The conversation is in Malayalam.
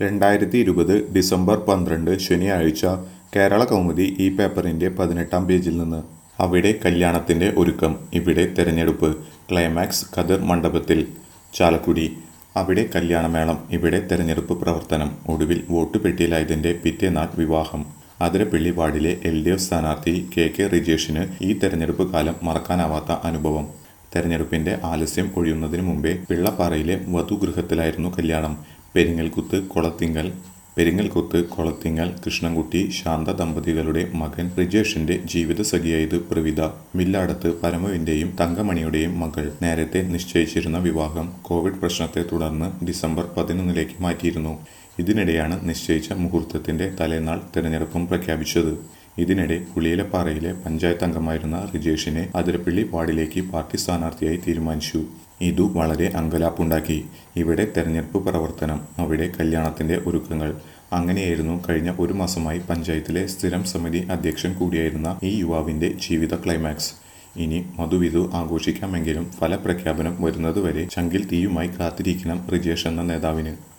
രണ്ടായിരത്തി ഇരുപത് ഡിസംബർ പന്ത്രണ്ട് ശനിയാഴ്ച കേരള കൗമുദി ഈ പേപ്പറിന്റെ പതിനെട്ടാം പേജിൽ നിന്ന് അവിടെ കല്യാണത്തിന്റെ ഒരുക്കം ഇവിടെ തെരഞ്ഞെടുപ്പ് ക്ലൈമാക്സ് ഖദർ മണ്ഡപത്തിൽ ചാലക്കുടി അവിടെ കല്യാണമേളം ഇവിടെ തെരഞ്ഞെടുപ്പ് പ്രവർത്തനം ഒടുവിൽ വോട്ട് പെട്ടിയിലായതിന്റെ പിറ്റേനാൾ വിവാഹം അതിരപ്പള്ളി വാർഡിലെ എൽ ഡി എഫ് സ്ഥാനാർത്ഥി കെ കെ റിജേഷിന് ഈ തെരഞ്ഞെടുപ്പ് കാലം മറക്കാനാവാത്ത അനുഭവം തെരഞ്ഞെടുപ്പിന്റെ ആലസ്യം ഒഴിയുന്നതിന് മുമ്പേ പിള്ളപ്പാറയിലെ വധുഗൃഹത്തിലായിരുന്നു കല്യാണം പെരിങ്ങൽകുത്ത് കൊളത്തിങ്കൽ പെരിങ്ങൽകുത്ത് കൊളത്തിങ്ങൽ കൃഷ്ണൻകുട്ടി ശാന്ത ദമ്പതികളുടെ മകൻ റിജേഷിന്റെ ജീവിതസഖിയായത് പ്രവിത മില്ലാടത്ത് പരമവിന്റെയും തങ്കമണിയുടെയും മകൾ നേരത്തെ നിശ്ചയിച്ചിരുന്ന വിവാഹം കോവിഡ് പ്രശ്നത്തെ തുടർന്ന് ഡിസംബർ പതിനൊന്നിലേക്ക് മാറ്റിയിരുന്നു ഇതിനിടെയാണ് നിശ്ചയിച്ച മുഹൂർത്തത്തിന്റെ തലേനാൾ തെരഞ്ഞെടുപ്പും പ്രഖ്യാപിച്ചത് ഇതിനിടെ കുളിയിലപ്പാറയിലെ പഞ്ചായത്ത് അംഗമായിരുന്ന റിജേഷിനെ അതിരപ്പള്ളി വാർഡിലേക്ക് പാർട്ടി സ്ഥാനാർത്ഥിയായി തീരുമാനിച്ചു ഇതു വളരെ അങ്കലാപ്പുണ്ടാക്കി ഇവിടെ തെരഞ്ഞെടുപ്പ് പ്രവർത്തനം അവിടെ കല്യാണത്തിന്റെ ഒരുക്കങ്ങൾ അങ്ങനെയായിരുന്നു കഴിഞ്ഞ ഒരു മാസമായി പഞ്ചായത്തിലെ സ്ഥിരം സമിതി അധ്യക്ഷൻ കൂടിയായിരുന്ന ഈ യുവാവിന്റെ ജീവിത ക്ലൈമാക്സ് ഇനി മധുവിധു ആഘോഷിക്കാമെങ്കിലും ഫലപ്രഖ്യാപനം വരുന്നതുവരെ ചങ്കിൽ തീയുമായി കാത്തിരിക്കണം റിജേഷ് എന്ന നേതാവിന്